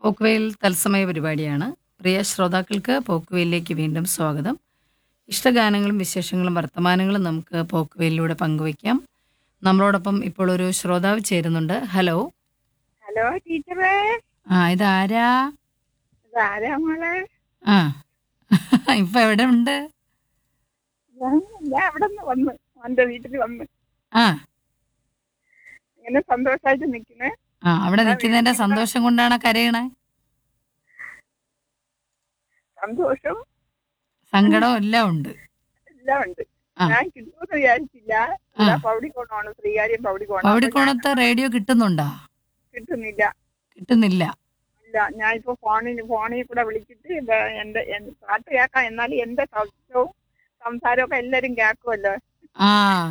പോക്കുവെയിൽ തത്സമയ പരിപാടിയാണ് പ്രിയ ശ്രോതാക്കൾക്ക് പോക്കുവെയിലേക്ക് വീണ്ടും സ്വാഗതം ഇഷ്ടഗാനങ്ങളും വിശേഷങ്ങളും വർത്തമാനങ്ങളും നമുക്ക് പോക്കുവെയിലൂടെ പങ്കുവയ്ക്കാം നമ്മളോടൊപ്പം ഇപ്പോൾ ഒരു ശ്രോതാവ് ചേരുന്നുണ്ട് ഹലോ ഹലോ ടീച്ചറേ ആ ഇതാരാ ഇതാരാ മോളെ ആ ഇപ്പൊ എവിടെ ഉണ്ട് ഞാൻ ഞാൻ അവിടെ നിന്ന് വന്ന് എന്റെ വീട്ടിൽ വന്ന് ആ ഇങ്ങനെ സന്തോഷമായിട്ട് നിൽക്കുന്നേ ആ അവിടെ നിൽക്കുന്നതിന്റെ സന്തോഷം കൊണ്ടാണ് കരയണേ സന്തോഷം സങ്കടവും എല്ലാം ഉണ്ട് എല്ലാം ഉണ്ട് ആ. ഞാൻ കിട്ടുമെന്ന് വിചാരിച്ചില്ല ഇവിടെ പൗടിക്കോണമാണ് ശ്രീകാര്യം പൗടിക്കോണം പൗടിക്കോണത്ത് റേഡിയോ കിട്ടുന്നുണ്ടോ കിട്ടുന്നില്ല കിട്ടുന്നില്ല ഇല്ല ഞാൻ ഇപ്പൊ ഫോണിൽ ഫോണിൽ കൂടെ വിളിച്ചിട്ട് ഇത് എന്റെ എൻ- പാട്ട് കേൾക്കാം എന്നാലും എന്റെ ശബ്ദവും സംസാരവും ഒക്കെ എല്ലാരും കേൾക്കുമല്ലോ ആ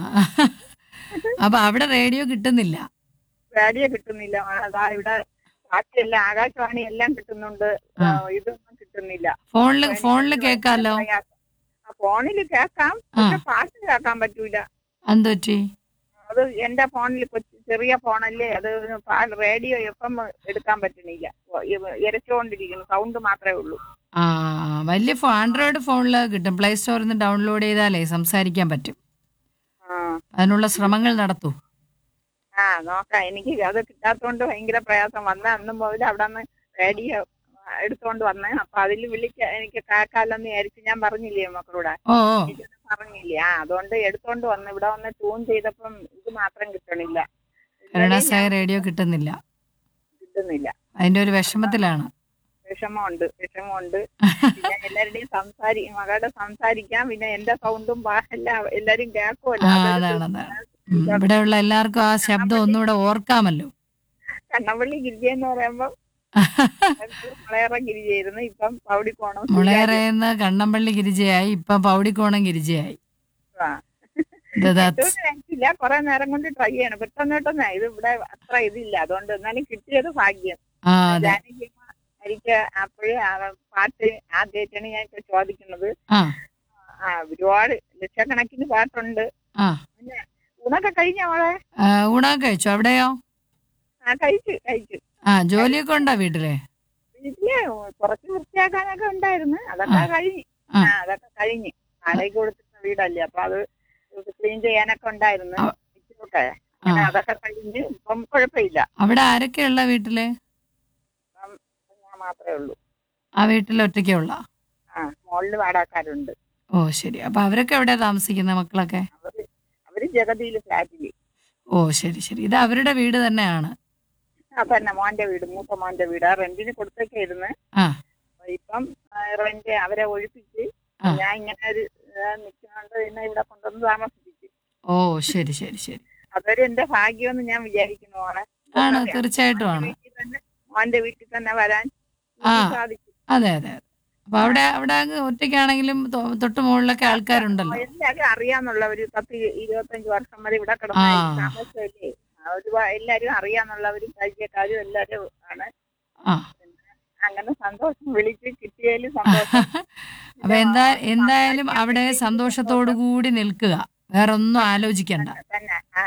അപ്പൊ അവിടെ റേഡിയോ കിട്ടുന്നില്ല റേഡിയോ കിട്ടുന്നില്ല അതാ ഇവിടെ ബാക്കിയെല്ലാം ആകാശവാണി എല്ലാം കിട്ടുന്നുണ്ട് ആ. ആ, ഇതൊന്നും കിട്ടുന്നില്ല ഫോണില് ഫോണില് കേക്കാലോ ആ ഫോണിൽ കേൾക്കാം പക്ഷെ പാട്ട് കേൾക്കാൻ പറ്റൂല എന്ത് പറ്റി അത് എന്റെ ഫോണിൽ കൊച്ചു ചെറിയ ഫോണല്ലേ അത് പാ- റേഡിയോ എഫ് എം എടുക്കാൻ പറ്റണില്ല ഇരച്ചുകൊണ്ടിരിക്കുന്നു സൗണ്ട് മാത്രമേ ഉള്ളൂ ആ വലിയ ഫോ ആൻഡ്രോയിഡ് ഫോണില് കിട്ടും പ്ലേ സ്റ്റോറിൽ നിന്ന് ഡൗൺലോഡ് ചെയ്താലേ സംസാരിക്കാൻ പറ്റും ആ അതിനുള്ള ശ്രമങ്ങൾ നടത്തൂ ആ നോക്കാം എനിക്ക് അത് കിട്ടാത്തോണ്ട് ഭയങ്കര പ്രയാസം വന്ന അന്ന് മുതൽ അവിടെ നിന്ന് റേഡിയോ എടുത്തോണ്ട് വന്നേ അപ്പൊ അതിൽ വിളിക്ക എനിക്ക് കേൾക്കാല്ലെന്ന് വിചാരിച്ച് ഞാൻ പറഞ്ഞില്ലേ മക്കളോട് ഓ ഓ ഇതൊന്നും പറഞ്ഞില്ലേ ആ അതുകൊണ്ട് എടുത്തോണ്ട് വന്ന് ഇവിടെ വന്ന് ട്യൂൺ ചെയ്തപ്പം ഇത് മാത്രം കിട്ടണില്ല കരുണാസായ റേഡിയോ കിട്ടുന്നില്ല കിട്ടുന്നില്ല അതിന്റെ ഒരു വിഷമത്തിലാണ് വിഷമമുണ്ട് വിഷമമുണ്ട് പിന്നെ എല്ലാവരുടെയും സംസാരി മകളുടെ സംസാരിക്കാം പിന്നെ എന്റെ സൗണ്ടും എല്ലാം എല്ലാരും ആ കേൾക്കുമല്ലോ അതൊരു അതാണ് അതാണ് ഉം, ഇവിടെയുള്ള എല്ലാവർക്കും ആ ശബ്ദം ഒന്നുകൂടെ ഓർക്കാമല്ലോ കണ്ണമ്പള്ളി ഗിരിജ എന്ന് പറയുമ്പോ മുളയറ ഗിരിജയായിരുന്നു ഇപ്പം പൗടിക്കോണം മുളയറയുന്ന കണ്ണമ്പള്ളി ഗിരിജയായി ഇപ്പൊ പൗടിക്കോണം ഗിരിജയായി ആ. ഇത് that's- കിട്ടുമെന്ന് വിചാരിച്ചില്ല കുറെ നേരം കൊണ്ട് ട്രൈ ചെയ്യണം പെട്ടെന്ന് പെട്ടെന്ന് ഇത് ഇവിടെ അത്ര ഇതില്ല അതുകൊണ്ട് എന്നാലും കിട്ടിയത് ഭാഗ്യം ആ അതെ ജാനകി എനിക്ക് അപ്പോഴേ പാട്ട് ആദ്യമായിട്ടാണ് ഞാൻ ഇപ്പൊ ചോദിക്കുന്നത് ആ ആ ഒരുപാട് ലക്ഷക്കണക്കിന് പാട്ടുണ്ട് ആ പിന്നെ ഊണൊക്കെ കഴിഞ്ഞ മോളെ ആ, ഊണൊക്കെ കഴിച്ചു അവിടെയോ ആ കഴിച്ചു കഴിച്ചു ആ ജോലിയൊക്കെ ഉണ്ടോ വീട്ടില് വീട്ടില് കുറച്ച് വൃത്തിയാക്കാനൊക്കെ ഉണ്ടായിരുന്നു അതൊക്കെ ആ. കഴിഞ്ഞു ആ. ആ അതൊക്കെ കഴിഞ്ഞു വാടകയ്ക്ക് കൊടുത്തിരുന്ന വീടല്ലേ അപ്പൊ അത് ക്ലീൻ ചെയ്യാനൊക്കെ ഉണ്ടായിരുന്നു ആ. ഇച്ചിരൊക്കെ. ആ അങ്ങനെ അതൊക്കെ കഴിഞ്ഞ് ഇപ്പം കുഴപ്പമില്ല അവിടെ ആരൊക്കെയുള്ള വീട്ടില് ഇപ്പം ഞാൻ മാത്രമേ ഉള്ളൂ ആ വീട്ടിൽ ഒറ്റയ്ക്കുള്ള ആ മോളില് വാടകക്കാരുണ്ട് ഓ ശരി അപ്പൊ അവരൊക്കെ എവിടെയാ താമസിക്കുന്ന മക്കളൊക്കെ അവര് അവര് ജഗതിയില് ഫ്ലാറ്റില് ഓ ശരി ശരി ഇത് അവരുടെ വീട് തന്നെയാണ് ആ തന്നെ മോന്റെ വീട് മൂത്ത മോന്റെ വീട് ആ റെന്റിന് കൊടുത്തേക്കായിരുന്നു ആ അപ്പൊ ഇപ്പം റെന്റ് അവരെ ഒഴിപ്പിച്ച് ആ. ഞാൻ ഇങ്ങനെ ഒരു നിൽക്കുന്നുണ്ട് എന്നെ ഇവിടെ കൊണ്ടുവന്ന് താമസിപ്പിച്ചു ഓ ശരി ശരി ശരി അതൊരു എന്റെ ഭാഗ്യമെന്ന് ഞാൻ വിചാരിക്കുന്നു മോളെ ആണ് തീർച്ചയായിട്ടും ആണ് വീട്ടിൽ തന്നെ മോന്റെ വീട്ടിൽ തന്നെ വരാൻ ആ. എനിക്ക് സാധിക്കും അതെ അതെ അതെ അപ്പൊ അവിടെ അവിടെ അങ്ങ് ഒറ്റയ്ക്കാണെങ്കിലും തൊ- തൊട്ട് മുകളിലൊക്കെ ആൾക്കാരുണ്ടല്ലോ എല്ലാരും അറിയാന്നുള്ള ഒരു പത്ത് ഇരുപത്തഞ്ച് വർഷം വരെ ഇവിടെ കിടന്ന ആ. താമസമല്ലേ ആ, ഒരു എല്ലാരും അറിയാന്നുള്ളവരും പരിചയക്കാരും എല്ലാരും ആണ് ആ അങ്ങനെ സന്തോഷം വിളിച്ച് കിട്ടിയതിൽ സന്തോഷം അപ്പൊ എന്താ എന്തായാലും അവിടെ സന്തോഷത്തോടു കൂടി നിൽക്കുക വേറെ ഒന്നും ആലോചിക്കണ്ട തന്നെ ആ,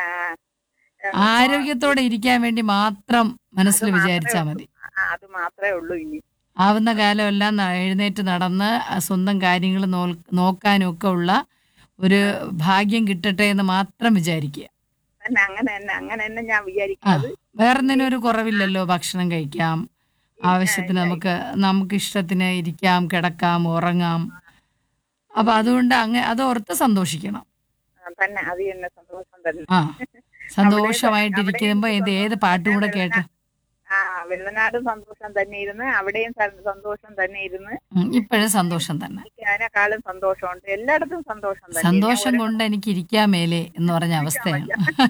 ആരോഗ്യത്തോടെ ഇരിക്കാൻ വേണ്ടി മാത്രം മനസ്സിൽ വിചാരിച്ചാ മതി ആ, അത് മാത്രമേ ഉള്ളൂ ഇനി ആവുന്ന കാലമെല്ലാം ന- എഴുന്നേറ്റ് നടന്ന് ആ സ്വന്തം കാര്യങ്ങൾ നോക്കാനും ഒക്കെ ഉള്ള ഒരു ഭാഗ്യം കിട്ടട്ടെ എന്ന് മാത്രം വിചാരിക്കുക തന്നെ അങ്ങനെ തന്നെ അങ്ങനെ തന്നെ ഞാൻ വിചാരിക്കുന്നത് വേറൊന്നിനും ഒരു കുറവില്ലല്ലോ ഭക്ഷണം കഴിക്കാം ആവശ്യത്തിന് നമുക്ക് നമുക്ക് ഇഷ്ടത്തിന് ഇരിക്കാം കിടക്കാം ഉറങ്ങാം അപ്പൊ അതുകൊണ്ട് അങ്ങ് അത് ഓർത്ത് സന്തോഷിക്കണം ആ, തന്നെ അത് തന്നെ സന്തോഷം തന്നെ ആ സന്തോഷമായിട്ടിരിക്കുമ്പോ ഇത് ഏത് പാട്ടും കൂടെ കേട്ട് ആ വെള്ളനാടും സന്തോഷം തന്നെ ഇരുന്ന് അവിടെയും സ- സന്തോഷം തന്നെ ഇരുന്ന് ഉം, ഇപ്പോഴും സന്തോഷം തന്നെ എനിക്ക് അതിനേക്കാളും സന്തോഷമുണ്ട് എല്ലായിടത്തും സന്തോഷം തന്നെ സന്തോഷം കൊണ്ട് എനിക്ക് ഇരിക്കാൻ മേലെ എന്ന് പറഞ്ഞ അവസ്ഥയാണ്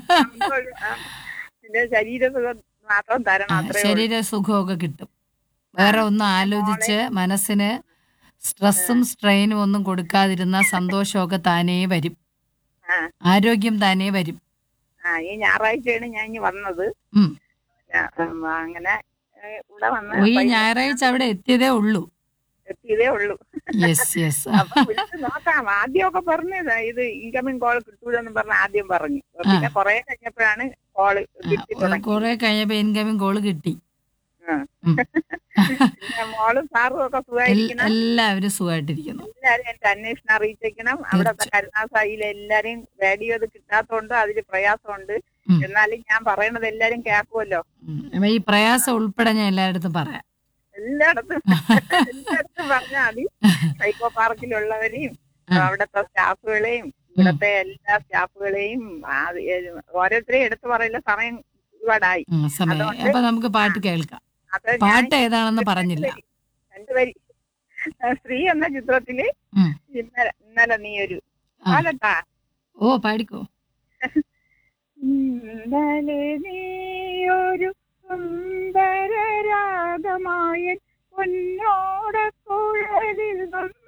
ആ, പിന്നെ ശരീരസുഖം മാത്രം തരണം ആ, അത്രേ ഉള്ളൂ. ശരീര സുഖമൊക്കെ കിട്ടും വേറെ ഒന്നും ആലോചിച്ച് മനസ്സിന് സ്ട്രെസ്സും സ്ട്രെയിനും ഒന്നും കൊടുക്കാതിരുന്ന സന്തോഷമൊക്കെ താനേ വരും ആ ആരോഗ്യം താനേ വരും ആ ഈ ഞായറാഴ്ചയാണ് ഞാൻ ഇനി വന്നത് ഉം. ഞാ- ഉം, അങ്ങനെ ഏ, ഇവിടെ വന്ന് ഓ, ഈ പയ്യെ ഞായറാഴ്ച അവിടെ എത്തിയതേ ഉള്ളൂ എത്തിയതേ ഉള്ളൂ യെസ് യെസ് അപ്പൊ വിളിച്ച് നോക്കാം ആദ്യമൊക്കെ പറഞ്ഞത് ഇത് ഇൻകമിങ് കോൾ കിട്ടൂലെന്ന് പറഞ്ഞ് ആദ്യം പറഞ്ഞു പിന്നെ കൊറേ കഴിഞ്ഞപ്പോഴാണ് കോള് കിട്ടി തുടങ്ങി കുറെ കഴിഞ്ഞപ്പോ ഇൻകമിങ് കോള് കിട്ടി ആ. ഉം. പിന്നെ മോളും സാറും ഒക്കെ എൽ- സുഖമായിരിക്കണം എല്ലാവരും സുഖമായിട്ടിരിക്കുന്നു എല്ലാരും എന്റെ അന്വേഷണം അറിയിച്ചേക്കണം അവിടത്തെ കരുണാസായിലെ എല്ലാരും റേഡിയോ ഇത് കിട്ടാത്തോണ്ട് അതില് പ്രയാസമുണ്ട് ഉം. എന്നാലും ഞാൻ പറയണത് എല്ലാരും കേൾക്കുമല്ലോ ഉം. അപ്പൊ ഈ പ്രയാസം ഉൾപ്പെടെ ഞാൻ എല്ലായിടത്തും പറയാം എല്ലായിടത്തും എല്ലായിടത്തും പറഞ്ഞാൽ മതി സൈക്കോ പാർക്കിലുള്ളവരെയും ആ. അവിടുത്തെ സ്റ്റാഫുകളെയും ഇവിടത്തെ എല്ലാ സ്റ്റാഫുകളെയും ആ- ഏ- ഓരോരുത്തരെയും എടുത്തു പറയില്ല സമയം ഒരുപാടായി ഉം, സമയം അതുകൊണ്ട് അപ്പൊ നമുക്ക് പാട്ട് കേൾക്കാം അത് ഞാൻ പാട്ട് ഏതാണെന്ന് പറഞ്ഞില്ല രണ്ടുപേരി സ്ത്രീ എന്ന ചിത്രത്തില് ഉം. ഇന്നലെ ഇന്നലെ നീ ഒരു ആ. പാലട്ടാ ഓ പാടിക്കോ ഇന്നലെ നീയൊരു സുന്ദര രാഗമായ പൊന്നോട കുഴലിൽ